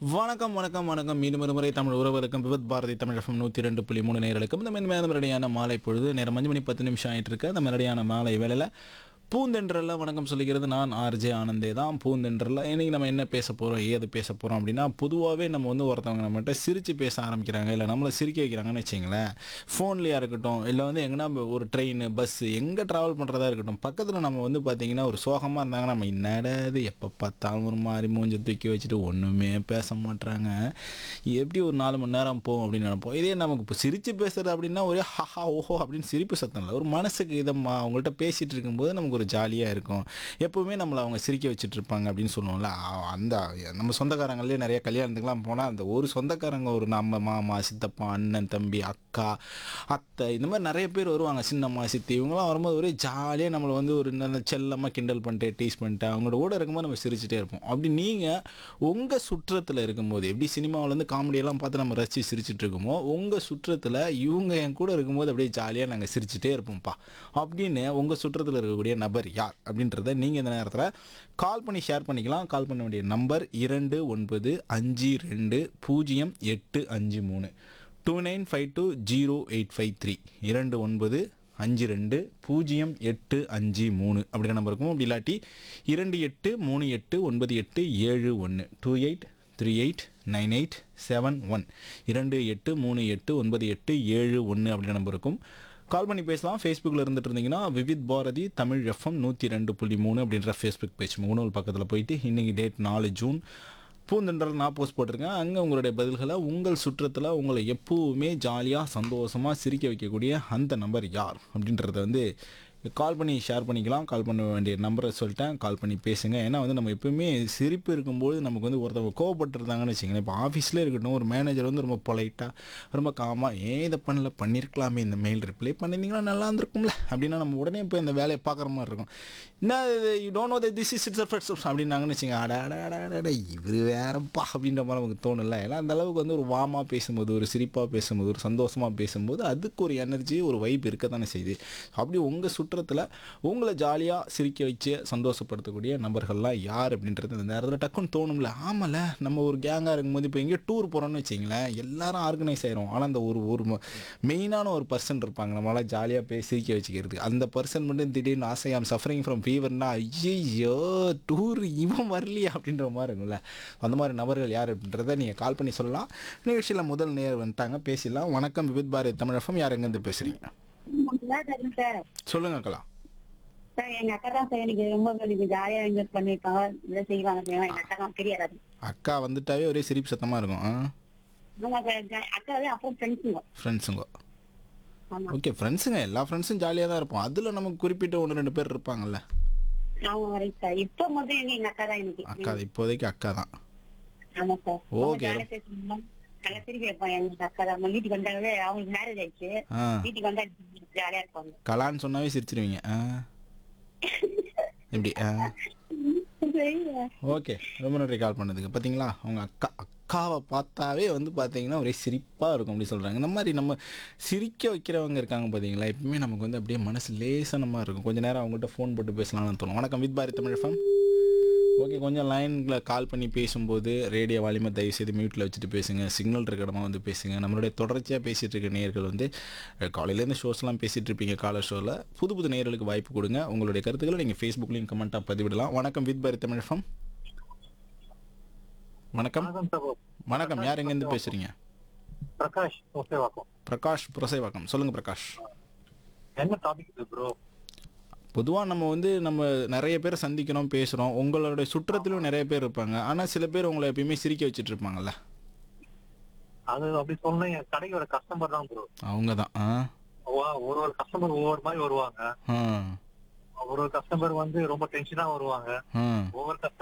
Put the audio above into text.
வணக்கம் வணக்கம் வணக்கம் மீண்டும் ஒரு முறை தமிழ் உறவுகளுக்கும் விபத் பாரதி தமிழ் எஃப்எம் நூற்றி ரெண்டு புள்ளி மூணு நேர்களுக்கும் இந்த மென்மையான மெரடியான மாலை பொழுது நேரம் அஞ்சு மணி பத்து நிமிஷம் ஆயிட்டு இருக்கு அந்த மெரடியான மாலை வேலையில் பூந்தென்றல்ல வணக்கம் சொல்லிக்கிறது நான் ஆர்ஜே ஆனந்தே தான் பூந்தென்றல்ல இன்னைக்கு நம்ம என்ன பேச போகிறோம் ஏது பேச போகிறோம் அப்படின்னா பொதுவாகவே நம்ம வந்து ஒருத்தவங்க நம்மகிட்ட சிரித்து பேச ஆரம்பிக்கிறாங்க இல்லை நம்மளை சிரிக்க வைக்கிறாங்கன்னு வச்சிங்களேன் ஃபோன்லேயா இருக்கட்டும் இல்லை வந்து எங்கன்னா ஒரு ட்ரெயின் பஸ்ஸு எங்கே ட்ராவல் பண்ணுறதா இருக்கட்டும் பக்கத்தில் நம்ம வந்து பார்த்தீங்கன்னா ஒரு சோகமாக இருந்தாங்கன்னா நம்ம என்னடாது எப்போ பார்த்தாலும் ஒரு மாதிரி மூஞ்சி தூக்கி வச்சுட்டு ஒன்றுமே பேச மாட்றாங்க எப்படி ஒரு நாலு மணி நேரம் போகும் அப்படின்னு நினைப்போம் இதே நமக்கு இப்போ சிரித்து பேசுறது அப்படின்னா ஒரே ஹஹா ஓஹோ அப்படின்னு சிரிப்பு சத்தம் இல்லை ஒரு மனசுக்கு இதம்மா அவங்கள்ட்ட பேசிகிட்டு இருக்கும்போது நமக்கு ஒரு ஜாலியாக இருக்கும் எப்போவுமே நம்மளை அவங்க சிரிக்க வச்சுட்டு இருப்பாங்க அப்படின்னு சொல்லுவோம்ல அ- அந்த நம்ம சொந்தக்காரங்களே நிறைய கல்யாணத்துக்குலாம் போனால் அந்த ஒரு சொந்தக்காரங்க ஒரு நம்ம மாமா சித்தப்பா அண்ணன் தம்பி அக்கா அத்தை இந்த மாதிரி நிறைய பேர் வருவாங்க சின்னம்மா சித்தி இவங்களாம் வரும்போது ஒரே ஜாலியாக நம்மளை வந்து ஒரு நல்ல செல்லமாக கிண்டல் பண்ணிட்டு டீஸ் பண்ணிட்டு அவங்களோட கூட இருக்கும்போது நம்ம சிரிச்சுட்டே இருப்போம் அப்படி நீங்கள் உங்கள் சுற்றத்தில் இருக்கும்போது எப்படி சினிமாவில் வந்து காமெடியெல்லாம் பார்த்து நம்ம ரசித்து சிரிச்சிட்டு இருக்கோமோ உங்கள் சுற்றத்தில் இவங்க என் கூட இருக்கும்போது அப்படியே ஜாலியாக நாங்கள் சிரிச்சுட்டே இருப்போம்ப்பா அப்படின்னு உங்கள் சுற்றத்தில் இருக்கக்கூடிய நபர் யார் அப்படின்றத நீங்கள் இந்த நேரத்தில் கால் பண்ணி ஷேர் பண்ணிக்கலாம் கால் பண்ண வேண்டிய நம்பர் இரண்டு ஒன்பது அஞ்சு ரெண்டு பூஜ்ஜியம் எட்டு அஞ்சு மூணு two nine five two zero eight five three இரண்டு ஒன்பது அஞ்சு ரெண்டு பூஜ்ஜியம் எட்டு அஞ்சு மூணு அப்படிங்கிற நம்பர் இருக்கும் அப்படி இல்லாட்டி இரண்டு எட்டு மூணு எட்டு ஒன்பது எட்டு ஏழு ஒன்று two eight three eight nine eight seven one இரண்டு எட்டு மூணு எட்டு ஒன்பது எட்டு ஏழு ஒன்று அப்படிங்கிற நம்பர் இருக்கும் கால் பண்ணி பேசலாம் ஃபேஸ்புக்கில் இருந்துட்டு இருந்தீங்கன்னா விவித் பாரதி தமிழ் எஃப்எம் நூற்றி ரெண்டு புள்ளி மூணு அப்படின்ற ஃபேஸ்புக் பேஜ் முகநூல் பக்கத்தில் போயிட்டு இன்னைக்கு டேட் நாலு ஜூன் பூந்தென்றல் நான் போஸ்ட் போட்டிருக்கேன் அங்கே உங்களுடைய பதில்களை உங்கள் சுற்றத்தில் உங்களை எப்பவுமே ஜாலியாக சந்தோஷமாக சிரிக்க வைக்கக்கூடிய அந்த நம்பர் யார் அப்படின்றத வந்து கால் பண்ணி ஷேர் பண்ணிக்கலாம் கால் பண்ண வேண்டிய நம்பரை சொல்லிட்டேன் கால் பண்ணி பேசுங்க ஏன்னா வந்து நம்ம எப்பவுமே சிரிப்பு இருக்கும்போது நமக்கு வந்து ஒருத்தவங்க கோவப்பட்டிருந்தாங்கன்னு வச்சுங்களேன் இப்போ ஆஃபீஸில் இருக்கட்டும் ஒரு மேனேஜர் வந்து ரொம்ப பொலைட்டாக ரொம்ப காமாக ஏன் இதை பண்ணல பண்ணியிருக்கலாமே இந்த மெயில் ரிப்ளை பண்ணியிருந்தீங்கன்னா நல்லா இருந்திருக்கும்ல அப்படின்னா நம்ம உடனே போய் இந்த வேலையை பார்க்குற மாதிரி இருக்கும் என்ன you don't know this is it's first அப்படின்னாங்கன்னு வச்சுங்க அட அட அட அட, அட இவர் வேறப்பா அப்படின்ற மாதிரி நமக்கு தோணல ஏன்னா அந்த அளவுக்கு வந்து ஒரு வாமாக பேசும்போது ஒரு சிரிப்பாக பேசும்போது ஒரு சந்தோஷமாக பேசும்போது அதுக்கு ஒரு எனர்ஜி ஒரு வைப் இருக்க தானே செய்யுது அப்படி உங்கள் சுற்றத்தில் உங்களை ஜாலியாக சிரிக்க வச்சு சந்தோஷப்படுத்தக்கூடிய நபர்கள்லாம் யார் அப்படின்றது இந்த நேரத்தில் டக்குன்னு தோணும்ல ஆமால நம்ம ஒரு கேங்காக இருக்கும்போது இப்போ எங்கேயோ டூர் போகிறோம்னு வச்சிங்களேன் எல்லாரும் ஆர்கனைஸ் ஆயிரும் ஆனால் அந்த ஒரு ஒரு மெயினான ஒரு பர்சன் இருப்பாங்க நம்மளால் ஜாலியாக போய் சிரிக்க வச்சுக்கிறது அந்த பர்சன் மட்டும் திடீர்னு ஆசை ஆம் சஃபரிங் ஃப்ரம் ஃபீவர்னா ஐயோ டூர் இவன் வரலையா அப்படின்ற மாதிரி இருக்கும்ல அந்த மாதிரி நபர்கள் யார் அப்படின்றத நீங்கள் கால் பண்ணி சொல்லலாம் நிகழ்ச்சியில் முதல் நேர் வந்துட்டாங்க பேசிடலாம் வணக்கம் விவித் பாரதி தமிழகம் யார் எங்கேருந்து பேசுகிறீங்க சார் சொல்லுங்க கலா சார் எங்க அக்கா தான் சார் எனக்கு ரொம்ப எனக்கு ஜாலியா என்ஜாய் பண்ணிருக்காங்க இதை செய்வாங்க செய்வாங்க எங்க அக்கா தான் தெரியாது அக்கா வந்துட்டாவே ஒரே சிரிப்பு சத்தமாக இருக்கும் ஆ ஆமா சார் ஜா- அக்காவே அப்புறம் ஃப்ரெண்ட்ஸுங்க ஃப்ரெண்ட்ஸுங்க ஆமா ஓகே ஃப்ரெண்ட்ஸுங்க எல்லா ஃப்ரெண்ட்ஸும் ஜாலியாக தான் இருப்போம் அதில் நமக்கு குறிப்பிட்ட ஒன்று ரெண்டு பேர் இருப்பாங்கல்ல அவங்க வரைக்கும் சார் இப்போ முதல் எங்க எங்க அக்கா தான் எனக்கு அக்கா இப்போதைக்கு அக்கா தான் ஆமா சார் Okay. ஜாலியா பேசணும் நல்லா திருப்பி வைப்பாங்க எங்க அக்கா தான் அவங்க வீட்டுக்கு வந்தாலே அவங்களுக்கு மேரேஜ் ஆயிடுச்சு ஆ வீட்டுக்கு வந்தா ஜாலியா இருப்பாங்க கலான்னு சொன்னாவே சிரிச்சிருவீங்க ஆ எப்படி ஆ ஓகே ரொம்ப நன்றி கால் பண்ணதுக்கு பார்த்தீங்களா அவங்க அக்கா அக்காவை பார்த்தாவே வந்து பார்த்தீங்கன்னா ஒரே சிரிப்பாக இருக்கும் அப்படி சொல்கிறாங்க இந்த மாதிரி நம்ம சிரிக்க வைக்கிறவங்க இருக்காங்க பார்த்தீங்களா எப்பவுமே நமக்கு வந்து அப்படியே மனசு லேசனமாக இருக்கும் கொஞ்ச நேரம் அவங்ககிட்ட ஃபோன் போட்டு பேசலாம்னு தோணும் வணக்கம் with Bharathi Tamil FM. Okay கொஞ்சம் லைனில் கால் பண்ணி பேசும்போது ரேடியோ வால்யூமை தயவு செய்து மியூட்டில் வச்சுட்டு பேசுங்க சிக்னல் இருக்க இடமா வந்து பேசுங்க நம்மளுடைய தொடர்ச்சியாக பேசிகிட்டு இருக்க நேயர்கள் வந்து அஹ், காலையிலேருந்து ஷோஸ்லாம் பேசிகிட்டு இருப்பீங்க காலர் ஷோவில் புது புது நேயர்களுக்கு வாய்ப்பு கொடுங்க உங்களுடைய கருத்துக்களை நீங்கள் ஃபேஸ்புக்லேயும் கமெண்ட்டாக பதிவிடலாம் வணக்கம் வித் பாரதி தமிழ் FM. வணக்கம் வணக்கம் சகோ வணக்கம் யார் எங்கேருந்து பேசுகிறீங்க பிரகாஷ் ஓசேவாக்கம் பிரகாஷ் புரசைவாக்கம் சொல்லுங்கள் பிரகாஷ் என்ன டாபிக் இது ப்ரோ பொதுவாக நம்ம வந்து நம்ம நிறைய பேர் சந்திக்கிறோம் பேசுகிறோம் உங்களுடைய சுற்றத்திலும் நிறைய பேர் இருப்பாங்க ஆனால் சில பேர் உங்களை எப்பயுமே சிரிக்க வச்சுட்டு இருப்பாங்கல்ல அது அப்படி சொன்னா என் கடைக்கு வர கஸ்டமர் தான் ப்ரோ அவங்க தான் ஆ ஒரு ஒரு கஸ்டமர் ஒவ்வொரு மாதிரி வருவாங்க ஆ ஒரு ஒரு கஸ்டமர் வந்து ரொம்ப டென்ஷனா வருவாங்க ஆ ஒவ்வொரு